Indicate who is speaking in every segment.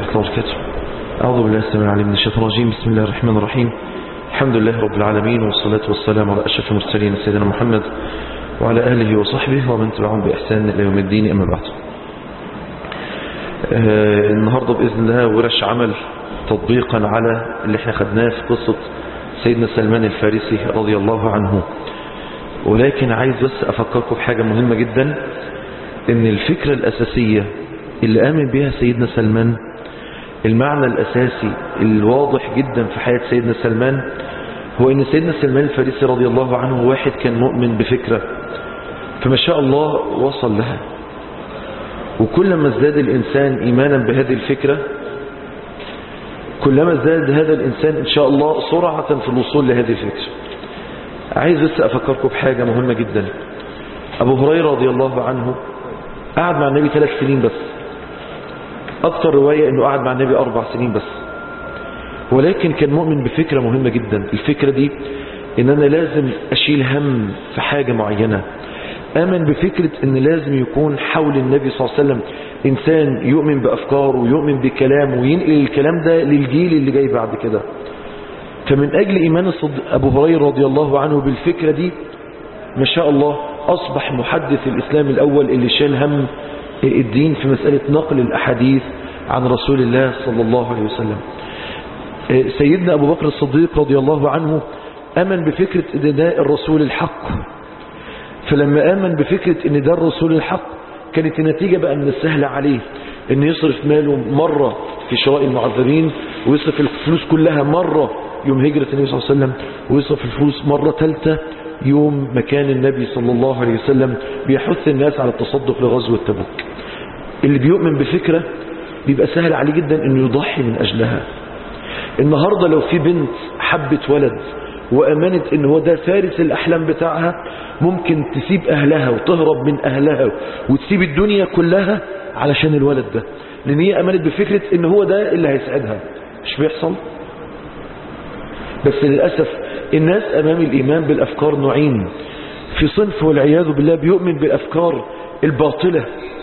Speaker 1: ورحمة الله وبركاته أعوذ بالله السميع العليم من الشيطان الرجيم بسم الله الرحمن الرحيم الحمد لله رب العالمين والصلاة والسلام على أشرف المرسلين سيدنا محمد وعلى آله وصحبه ومن تبعهم بإحسان إلى يوم الدين أما بعد آه النهاردة بإذن الله ورش عمل تطبيقا على اللي احنا خدناه في قصة سيدنا سلمان الفارسي رضي الله عنه ولكن عايز بس أفكركم بحاجة مهمة جدا ان الفكرة الأساسية اللي آمن بها سيدنا سلمان المعنى الأساسي الواضح جدا في حياة سيدنا سلمان هو ان سيدنا سلمان الفارسي رضي الله عنه واحد كان مؤمن بفكرة فما شاء الله وصل لها وكلما ازداد الإنسان إيمانا بهذه الفكرة كلما ازداد هذا الإنسان إن شاء الله سرعة في الوصول لهذه الفكرة عايز بس أفكركم بحاجة مهمة جدا أبو هريرة رضي الله عنه قعد مع النبي ثلاث سنين بس أكثر رواية أنه قعد مع النبي أربع سنين بس ولكن كان مؤمن بفكرة مهمة جدا الفكرة دي ان انا لازم اشيل هم في حاجة معينة امن بفكرة ان لازم يكون حول النبي صلى الله عليه وسلم انسان يؤمن بافكاره ويؤمن بكلامه وينقل الكلام ده للجيل اللي جاي بعد كده فمن اجل ايمان ابو هريرة رضي الله عنه بالفكرة دي ما شاء الله اصبح محدث الاسلام الاول اللي شال هم الدين في مسألة نقل الاحاديث عن رسول الله صلى الله عليه وسلم سيدنا أبو بكر الصديق رضي الله عنه أمن بفكرة أن ده الرسول الحق فلما آمن بفكرة أن ده الرسول الحق كانت النتيجة بقى من السهل عليه أن يصرف ماله مرة في شراء المعذبين ويصرف الفلوس كلها مرة يوم هجرة النبي صلى الله عليه وسلم ويصرف الفلوس مرة ثالثة يوم مكان النبي صلى الله عليه وسلم بيحث الناس على التصدق لغزوة تبوك اللي بيؤمن بفكرة بيبقى سهل عليه جدا أنه يضحي من أجلها النهاردة لو في بنت حبت ولد وأمنت ان هو ده فارس الأحلام بتاعها ممكن تسيب أهلها وتهرب من أهلها وتسيب الدنيا كلها علشان الولد ده لأن هي أمنت بفكرة ان هو ده اللي هيسعدها مش بيحصل بس للأسف الناس أمام الإيمان بالأفكار نوعين في صنف والعياذ بالله بيؤمن بالأفكار الباطلة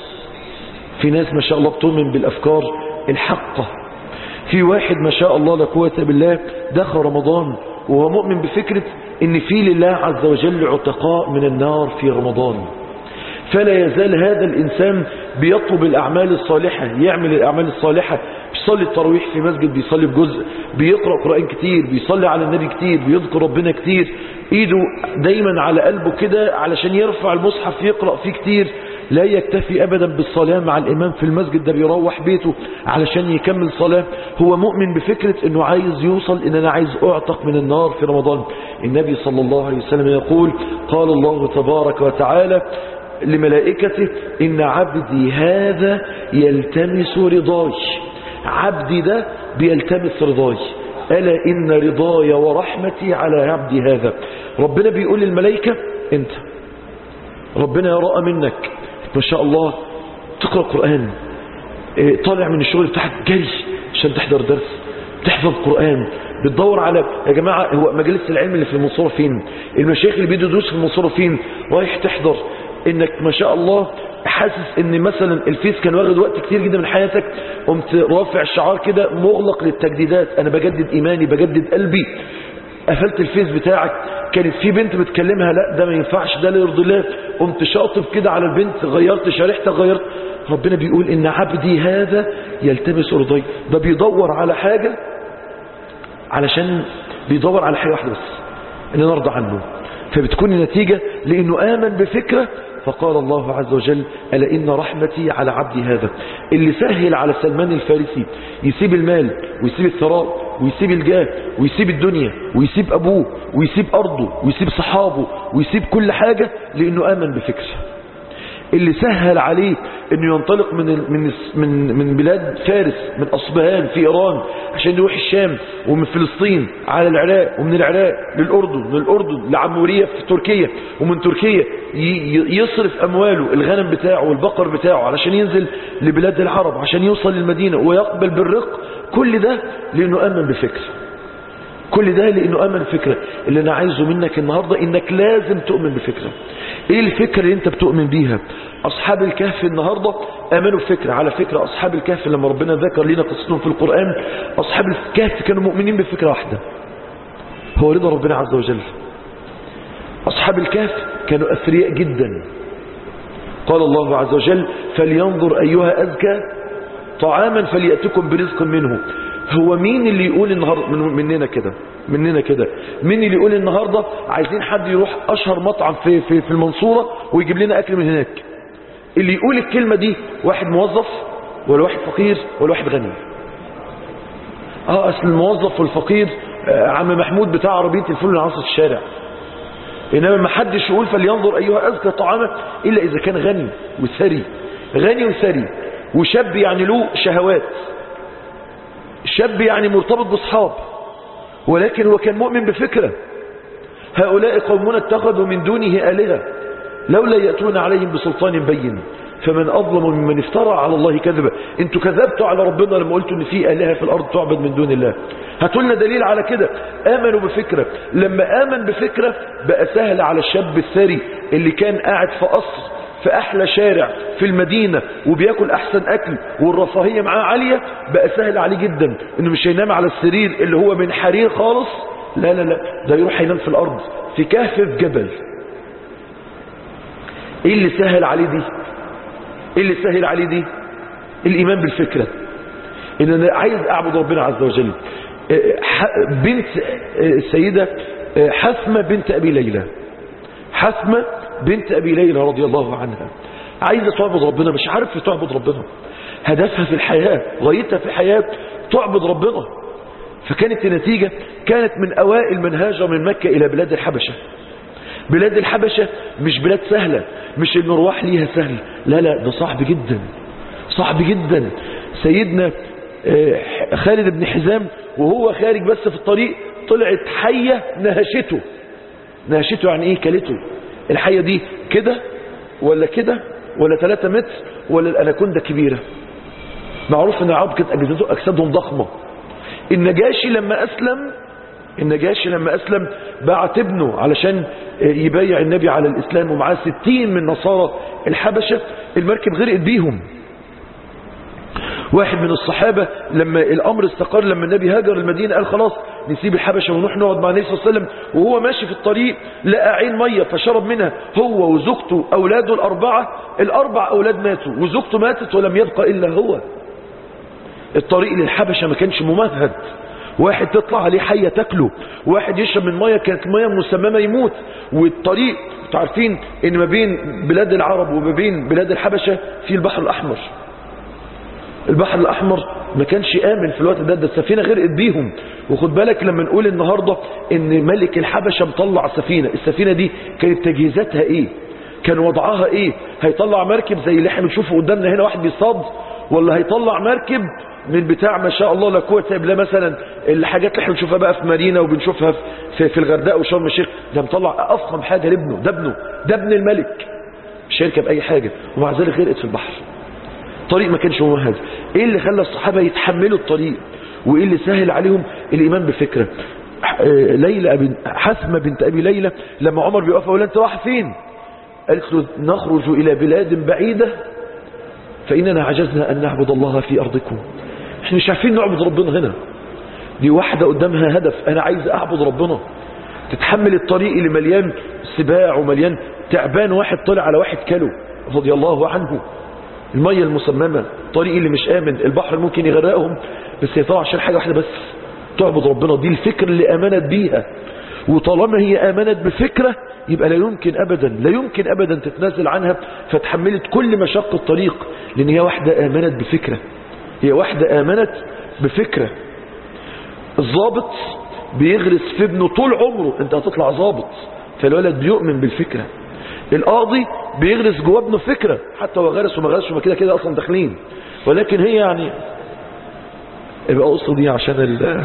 Speaker 1: في ناس ما شاء الله بتؤمن بالأفكار الحقة في واحد ما شاء الله لا قوه بالله دخل رمضان وهو مؤمن بفكرة ان في لله عز وجل عتقاء من النار في رمضان فلا يزال هذا الإنسان بيطلب الأعمال الصالحة يعمل الأعمال الصالحة بيصلي التراويح في مسجد بيصلي بجزء بيقرأ قرآن كتير بيصلي على النبي كتير بيذكر ربنا كتير ايده دايما على قلبه كده علشان يرفع المصحف يقرأ فيه كتير لا يكتفي أبدا بالصلاة مع الإمام في المسجد ده بيروح بيته علشان يكمل صلاة هو مؤمن بفكرة أنه عايز يوصل أن أنا عايز أعتق من النار في رمضان النبي صلى الله عليه وسلم يقول قال الله تبارك وتعالى لملائكته إن عبدي هذا يلتمس رضاي عبدي ده بيلتمس رضاي ألا إن رضاي ورحمتي على عبدي هذا ربنا بيقول للملائكة أنت ربنا يرى منك ما شاء الله تقرأ قرآن طالع من الشغل بتاعك جري عشان تحضر درس تحفظ قرآن بتدور على يا جماعة هو مجالس العلم اللي في المنصورة فين المشايخ اللي بيدوا دروس في المنصورة فين رايح تحضر انك ما شاء الله حاسس ان مثلا الفيس كان واخد وقت كتير جدا من حياتك قمت رافع الشعار كده مغلق للتجديدات انا بجدد ايماني بجدد قلبي قفلت الفيس بتاعك كانت في بنت بتكلمها لا ده ما ينفعش ده لا يرضي الله قمت شاطب كده على البنت غيرت شريحتك غيرت ربنا بيقول ان عبدي هذا يلتمس رضاي ده بيدور على حاجة علشان بيدور على حاجة واحدة بس ان نرضى عنه فبتكون النتيجة لانه امن بفكرة فقال الله عز وجل ألا إن رحمتي على عبدي هذا اللي سهل على سلمان الفارسي يسيب المال ويسيب الثراء ويسيب الجاه ويسيب الدنيا ويسيب أبوه ويسيب أرضه ويسيب صحابه ويسيب كل حاجة لأنه آمن بفكره اللي سهل عليه انه ينطلق من من من من بلاد فارس من اصبهان في ايران عشان يروح الشام ومن فلسطين على العراق ومن العراق للاردن من الاردن لعموريه في تركيا ومن تركيا يصرف امواله الغنم بتاعه والبقر بتاعه علشان ينزل لبلاد العرب عشان يوصل للمدينه ويقبل بالرق كل ده لانه امن بفكره كل ده لانه امن فكره اللي انا عايزه منك النهارده انك لازم تؤمن بفكره ايه الفكرة اللي انت بتؤمن بيها اصحاب الكهف النهاردة امنوا بفكرة على فكرة اصحاب الكهف لما ربنا ذكر لنا قصتهم في القرآن اصحاب الكهف كانوا مؤمنين بفكرة واحدة هو رضا ربنا عز وجل اصحاب الكهف كانوا اثرياء جدا قال الله عز وجل فلينظر ايها ازكى طعاما فليأتكم برزق منه هو مين اللي يقول النهاردة من مننا كده مننا كده مين اللي يقول النهاردة عايزين حد يروح اشهر مطعم في, في, في المنصورة ويجيب لنا اكل من هناك اللي يقول الكلمة دي واحد موظف ولا واحد فقير ولا واحد غني اه اصل الموظف والفقير آه عم محمود بتاع عربية الفول اللي عصر الشارع انما ما حدش يقول فلينظر ايها ازكى طعاما الا اذا كان غني وثري غني وثري وشاب يعني له شهوات شاب يعني مرتبط باصحاب ولكن هو كان مؤمن بفكرة هؤلاء قومنا اتخذوا من دونه آلهة لولا يأتون عليهم بسلطان بين فمن أظلم ممن افترى على الله كذبا انتوا كذبتوا على ربنا لما قلتوا ان في آلهة في الأرض تعبد من دون الله هاتوا لنا دليل على كده آمنوا بفكرة لما آمن بفكرة بقى سهل على الشاب الثري اللي كان قاعد في قصر في أحلى شارع في المدينة وبياكل أحسن أكل والرفاهية معاه عالية بقى سهل عليه جدا إنه مش هينام على السرير اللي هو من حرير خالص لا لا لا ده يروح ينام في الأرض في كهف في جبل إيه اللي سهل عليه دي إيه اللي سهل عليه دي الإيمان بالفكرة إن أنا عايز أعبد ربنا عز وجل بنت السيدة حسمة بنت أبي ليلى حسمة بنت أبي ليلى رضي الله عنها عايزة تعبد ربنا مش عارف تعبد ربنا هدفها في الحياة غايتها في الحياة تعبد ربنا فكانت النتيجة كانت من أوائل من هاجر من مكة إلى بلاد الحبشة بلاد الحبشة مش بلاد سهلة مش المروح ليها سهل لا لا ده صعب جدا صعب جدا سيدنا خالد بن حزام وهو خارج بس في الطريق طلعت حية نهشته نهشته يعني ايه كلته الحية دي كده ولا كده ولا 3 متر ولا الأناكوندا كبيرة معروف ان العرب كانت أجهزته أجسادهم ضخمة النجاشي لما أسلم النجاشي لما أسلم بعت ابنه علشان يبايع النبي على الإسلام ومعاه 60 من نصارى الحبشة المركب غرقت بيهم واحد من الصحابة لما الأمر استقر لما النبي هاجر المدينة قال خلاص نسيب الحبشة ونروح نقعد مع النبي صلى الله عليه وسلم وهو ماشي في الطريق لقى عين مية فشرب منها هو وزوجته أولاده الأربعة الأربع أولاد ماتوا وزوجته ماتت ولم يبقى إلا هو الطريق للحبشة ما كانش ممهد واحد تطلع عليه حية تاكله واحد يشرب من مية كانت مية مسممة يموت والطريق تعرفين ان ما بين بلاد العرب وما بين بلاد الحبشة في البحر الأحمر البحر الأحمر ما كانش آمن في الوقت ده ده السفينة غرقت بيهم وخد بالك لما نقول النهاردة ان ملك الحبشة مطلع سفينة السفينة دي كانت تجهيزاتها ايه كان وضعها ايه هيطلع مركب زي اللي احنا بنشوفه قدامنا هنا واحد بيصطاد ولا هيطلع مركب من بتاع ما شاء الله لا قوه الا بالله مثلا الحاجات اللي احنا بنشوفها بقى في مارينا وبنشوفها في, في الغردقه وشرم الشيخ ده مطلع افخم حاجه لابنه ده ابنه ده ابن الملك مش هيركب اي حاجه ومع ذلك غرقت في البحر طريق ما كانش ممهد ايه اللي خلى الصحابه يتحملوا الطريق وايه اللي سهل عليهم الايمان بفكره ليلى بن حسمه بنت ابي ليلى لما عمر بيقف اقول انت رايح فين قالت له نخرج الى بلاد بعيده فاننا عجزنا ان نعبد الله في ارضكم احنا مش عارفين نعبد ربنا هنا دي واحدة قدامها هدف انا عايز اعبد ربنا تتحمل الطريق اللي مليان سباع ومليان تعبان واحد طلع على واحد كيلو رضي الله عنه المية المسممة الطريق اللي مش آمن البحر ممكن يغرقهم بس هي طلع عشان حاجة واحدة بس تعبد ربنا دي الفكر اللي آمنت بيها وطالما هي آمنت بفكرة يبقى لا يمكن أبدا لا يمكن أبدا تتنازل عنها فتحملت كل مشق الطريق لأن هي واحدة آمنت بفكرة هي واحدة آمنت بفكرة الضابط بيغرس في ابنه طول عمره انت هتطلع ضابط فالولد بيؤمن بالفكرة القاضي بيغرس جوه ابنه فكرة حتى هو غرس وما غرسش وما كده كده اصلا داخلين ولكن هي يعني يبقى قصة دي عشان ال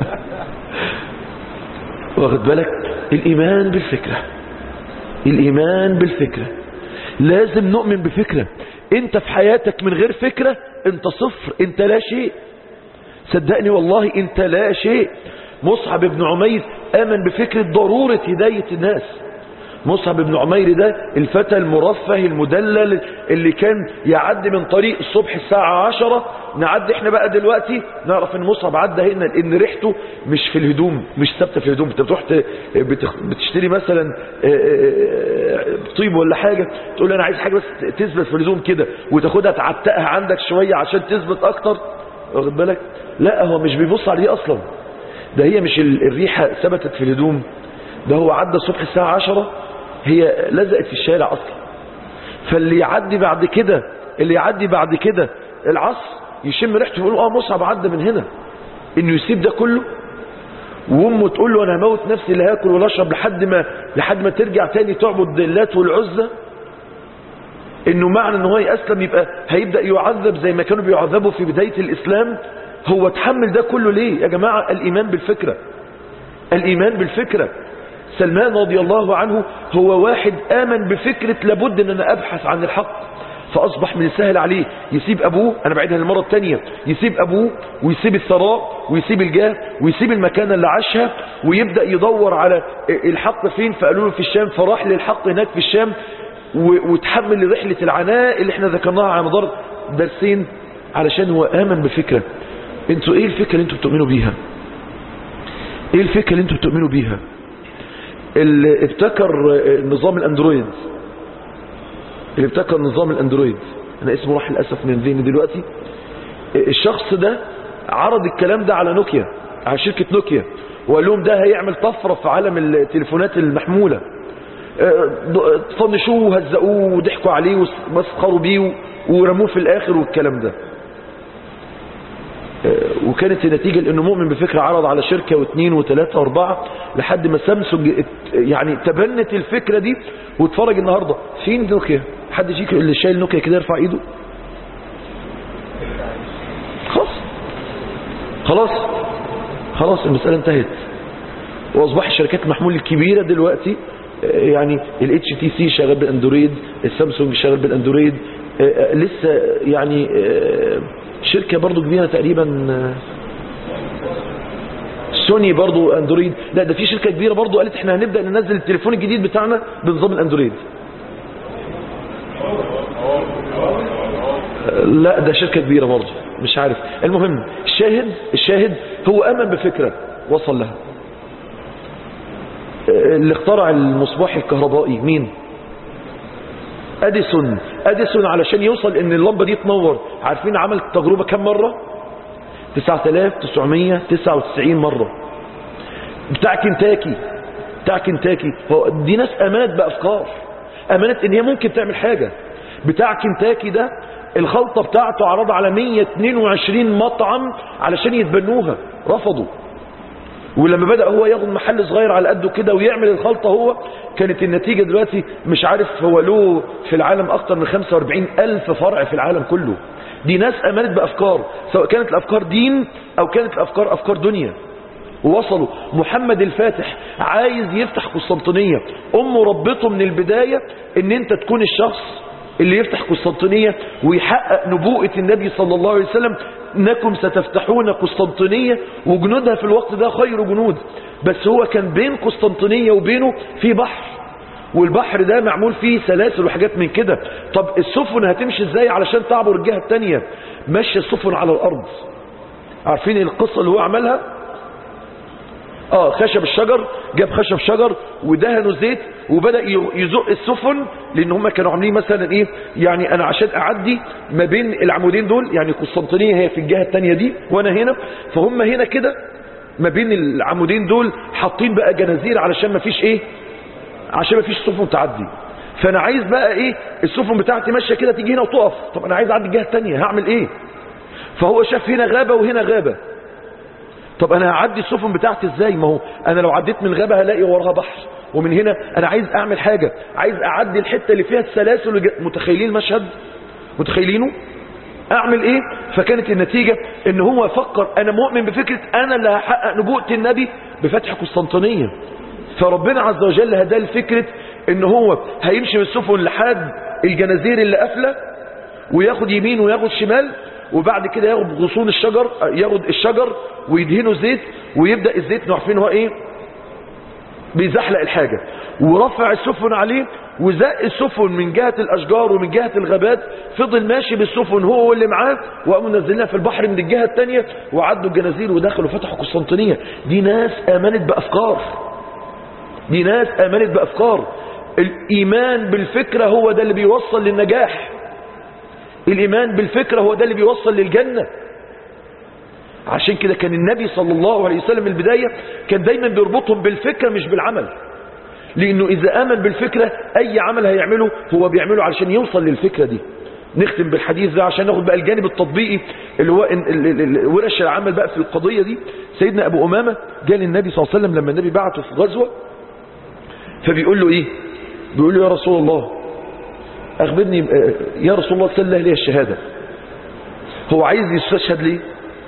Speaker 1: واخد بالك الايمان بالفكرة الايمان بالفكرة لازم نؤمن بفكرة انت في حياتك من غير فكرة انت صفر انت لا شيء صدقني والله انت لا شيء مصعب بن عمير امن بفكرة ضرورة هداية الناس مصعب بن عمير ده الفتى المرفه المدلل اللي كان يعدي من طريق الصبح الساعة عشرة نعدي احنا بقى دلوقتي نعرف ان مصعب عدى هنا لان ريحته مش في الهدوم مش ثابته في الهدوم انت بتروح ت- بتخ- بتشتري مثلا آه، آه، طيب ولا حاجة تقول له انا عايز حاجة بس تثبت في الهدوم كده وتاخدها تعتقها عندك شوية عشان تثبت اكتر واخد بالك لا هو مش بيبص على دي اصلا ده هي مش ال- الريحة ثبتت في الهدوم ده هو عدى الصبح الساعة عشرة هي لزقت في الشارع اصلا فاللي يعدي بعد كده اللي يعدي بعد كده العصر يشم ريحته يقول اه مصعب عدى من هنا انه يسيب ده كله وامه تقول له انا هموت نفسي لا هاكل ولا اشرب لحد ما لحد ما ترجع تاني تعبد اللات والعزى انه معنى ان هو يسلم يبقى هيبدا يعذب زي ما كانوا بيعذبوا في بدايه الاسلام هو تحمل ده كله ليه يا جماعه الايمان بالفكره الايمان بالفكره سلمان رضي الله عنه هو واحد امن بفكره لابد ان انا ابحث عن الحق فاصبح من السهل عليه يسيب ابوه انا بعيدها المره الثانيه يسيب ابوه ويسيب الثراء ويسيب الجاه ويسيب المكانه اللي عاشها ويبدا يدور على الحق فين فقالوا له في الشام فراح للحق هناك في الشام و- وتحمل رحله العناء اللي احنا ذكرناها على مدار درسين علشان هو امن بفكره انتوا ايه الفكره اللي انتوا بتؤمنوا بيها ايه الفكره اللي انتوا بتؤمنوا بيها اللي ابتكر نظام الاندرويد اللي ابتكر نظام الاندرويد انا اسمه راح للاسف من ذهني دلوقتي الشخص ده عرض الكلام ده على نوكيا على شركة نوكيا وقال لهم ده هيعمل طفرة في عالم التليفونات المحمولة اه، طنشوه وهزقوه وضحكوا عليه ومسخروا بيه ورموه في الاخر والكلام ده اه، وكانت النتيجة لانه مؤمن بفكرة عرض على شركة واثنين وثلاثة واربعة لحد ما سامسونج ات- يعني تبنت الفكرة دي واتفرج النهاردة فين نوكيا حد يجيك اللي شايل نوكيا كده يرفع ايده خلاص خلاص خلاص المسألة انتهت واصبح الشركات المحمول الكبيرة دلوقتي آه، يعني الاتش تي سي شغال بالاندرويد السامسونج شغال بالاندرويد آه، آه، لسه يعني آه، شركة برضو كبيرة تقريبا آه، سوني برضو اندرويد لا ده في شركة كبيرة برضو قالت احنا هنبدأ ننزل التليفون الجديد بتاعنا بنظام الاندرويد لا ده شركة كبيرة برضه مش عارف المهم الشاهد الشاهد هو امن بفكرة وصل لها اللي اخترع المصباح الكهربائي مين اديسون اديسون علشان يوصل ان اللمبة دي تنور عارفين عمل التجربة كم مرة 9999 مرة بتاع كنتاكي بتاع كنتاكي هو دي ناس امانت بافكار امانت ان هي ممكن تعمل حاجة بتاع كنتاكي ده الخلطة بتاعته عرض على 122 مطعم علشان يتبنوها رفضوا ولما بدأ هو ياخد محل صغير على قده كده ويعمل الخلطة هو كانت النتيجة دلوقتي مش عارف هو له في العالم أكتر من 45 ألف فرع في العالم كله دي ناس أمانت بأفكار سواء كانت الأفكار دين أو كانت الأفكار أفكار دنيا ووصلوا محمد الفاتح عايز يفتح قسطنطينية أمه ربته من البداية ان انت تكون الشخص اللي يفتح قسطنطينية ويحقق نبوءة النبي صلى الله عليه وسلم انكم ستفتحون قسطنطينية وجنودها في الوقت ده خير جنود بس هو كان بين قسطنطينية وبينه في بحر والبحر ده معمول فيه سلاسل وحاجات من كده طب السفن هتمشي ازاي علشان تعبر الجهة التانية مشي السفن على الارض عارفين القصة اللي هو عملها اه خشب الشجر جاب خشب شجر ودهنوا زيت وبدأ يزق السفن لان هم كانوا عاملين مثلا ايه يعني انا عشان اعدي ما بين العمودين دول يعني قسطنطينيه هي في الجهة التانية دي وانا هنا فهم هنا كده ما بين العمودين دول حاطين بقى جنازير علشان ما فيش ايه عشان ما فيش سفن تعدي فانا عايز بقى ايه السفن بتاعتي ماشيه كده تيجي هنا وتقف طب انا عايز اعدي الجهه الثانيه هعمل ايه فهو شاف هنا غابه وهنا غابه طب انا هعدي السفن بتاعتي ازاي ما هو انا لو عديت من غابه هلاقي وراها بحر ومن هنا انا عايز اعمل حاجه عايز اعدي الحته اللي فيها السلاسل وج- متخيلين المشهد متخيلينه اعمل ايه فكانت النتيجة ان هو فكر انا مؤمن بفكرة انا اللي هحقق نبوءة النبي بفتح قسطنطينية فربنا عز وجل هداه لفكرة ان هو هيمشي بالسفن لحد الجنازير اللي قافله وياخد يمين وياخد شمال وبعد كده ياخد غصون الشجر ياخد الشجر ويدهنه زيت ويبدأ الزيت عارفين هو ايه بيزحلق الحاجة ورفع السفن عليه وزق السفن من جهة الأشجار ومن جهة الغابات فضل ماشي بالسفن هو واللي معاه وقاموا نزلناها في البحر من الجهة التانية وعدوا الجنازير ودخلوا فتحوا قسطنطينية دي ناس آمنت بأفكار دي ناس آمنت بأفكار الإيمان بالفكرة هو ده اللي بيوصل للنجاح الإيمان بالفكرة هو ده اللي بيوصل للجنة عشان كده كان النبي صلى الله عليه وسلم البداية كان دايما بيربطهم بالفكرة مش بالعمل لأنه إذا آمن بالفكرة أي عمل هيعمله هو بيعمله علشان يوصل للفكرة دي نختم بالحديث ده عشان ناخد بقى الجانب التطبيقي اللي هو ورش العمل بقى في القضية دي سيدنا أبو أمامة جاء للنبي صلى الله عليه وسلم لما النبي بعته في غزوة فبيقول له إيه بيقول له يا رسول الله أخبرني يا رسول الله سله لي الشهادة هو عايز يستشهد ليه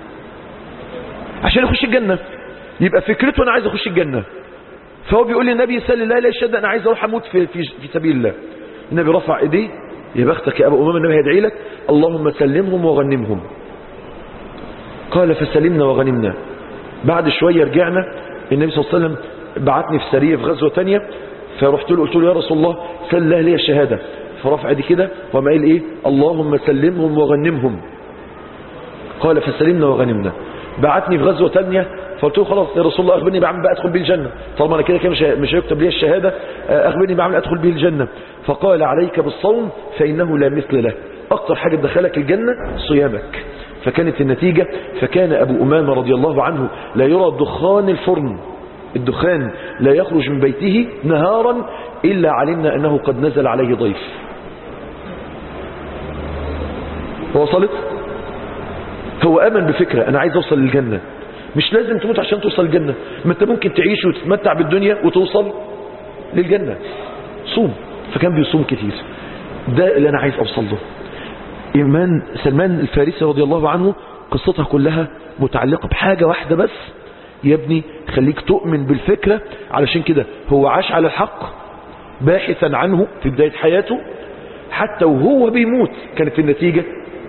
Speaker 1: عشان يخش الجنة يبقى فكرته أنا عايز أخش الجنة فهو بيقول للنبي سل الله لا الشهادة أنا عايز أروح أموت في, في, في سبيل الله النبي رفع إيديه يا بختك يا أبو أمام النبي هيدعي لك اللهم سلمهم وغنمهم قال فسلمنا وغنمنا بعد شوية رجعنا النبي صلى الله عليه وسلم بعتني في سرية في غزوة تانية فرحت له قلت له يا رسول الله سل الله لي الشهادة فرفع ايدي كده وما قال ايه اللهم سلمهم وغنمهم قال فسلمنا وغنمنا بعتني في غزوة تانية فقلت له خلاص يا رسول الله اخبرني بعمل بقى ادخل بيه الجنة طالما انا كده كده مش مش هيكتب لي الشهادة اخبرني بعمل ادخل بيه الجنة فقال عليك بالصوم فانه لا مثل له اكتر حاجة تدخلك الجنة صيامك فكانت النتيجة فكان ابو امامة رضي الله عنه لا يرى دخان الفرن الدخان لا يخرج من بيته نهارا إلا علمنا أنه قد نزل عليه ضيف وصلت هو أمن بفكرة أنا عايز أوصل للجنة مش لازم تموت عشان توصل الجنة ما أنت ممكن تعيش وتتمتع بالدنيا وتوصل للجنة صوم فكان بيصوم كتير ده اللي أنا عايز أوصل له إيمان سلمان الفارسي رضي الله عنه قصتها كلها متعلقة بحاجة واحدة بس يا ابني خليك تؤمن بالفكرة علشان كده هو عاش على الحق باحثا عنه في بداية حياته حتى وهو بيموت كانت النتيجة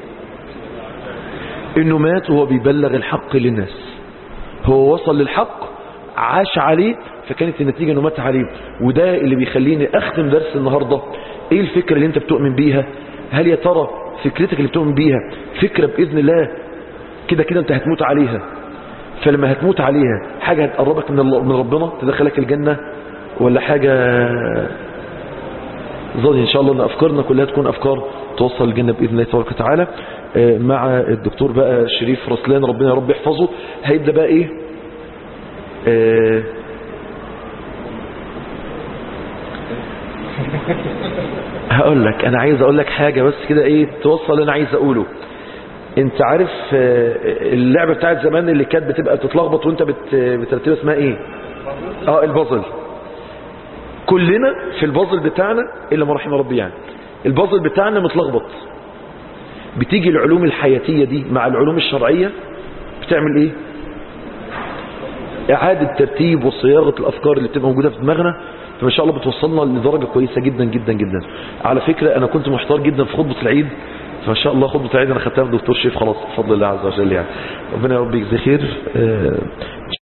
Speaker 1: انه مات وهو بيبلغ الحق للناس هو وصل للحق عاش عليه فكانت النتيجة انه مات عليه وده اللي بيخليني اختم درس النهاردة ايه الفكرة اللي انت بتؤمن بيها هل يا ترى فكرتك اللي بتؤمن بيها فكرة بإذن الله كده كده انت هتموت عليها فلما هتموت عليها حاجة هتقربك من, الله من ربنا تدخلك الجنة ولا حاجة ظني ان شاء الله ان افكارنا كلها تكون افكار توصل الجنة باذن الله تبارك وتعالى مع الدكتور بقى شريف رسلان ربنا يا رب يحفظه هيبدا بقى ايه آه هقول لك انا عايز اقول لك حاجة بس كده ايه توصل اللي انا عايز اقوله انت عارف اللعبة بتاعت زمان اللي كانت بتبقى تتلخبط وانت بترتبها اسمها ايه اه البازل كلنا في البازل بتاعنا الا ما رحم ربي يعني البازل بتاعنا متلخبط بتيجي العلوم الحياتية دي مع العلوم الشرعية بتعمل ايه اعادة ترتيب وصياغة الافكار اللي بتبقى موجودة في دماغنا فما شاء الله بتوصلنا لدرجة كويسة جدا جدا جدا على فكرة انا كنت محتار جدا في خطبة العيد فما شاء الله خطبة العيد انا خدتها من دكتور شريف خلاص بفضل الله عز وجل يعني ربنا يا رب يجزيه خير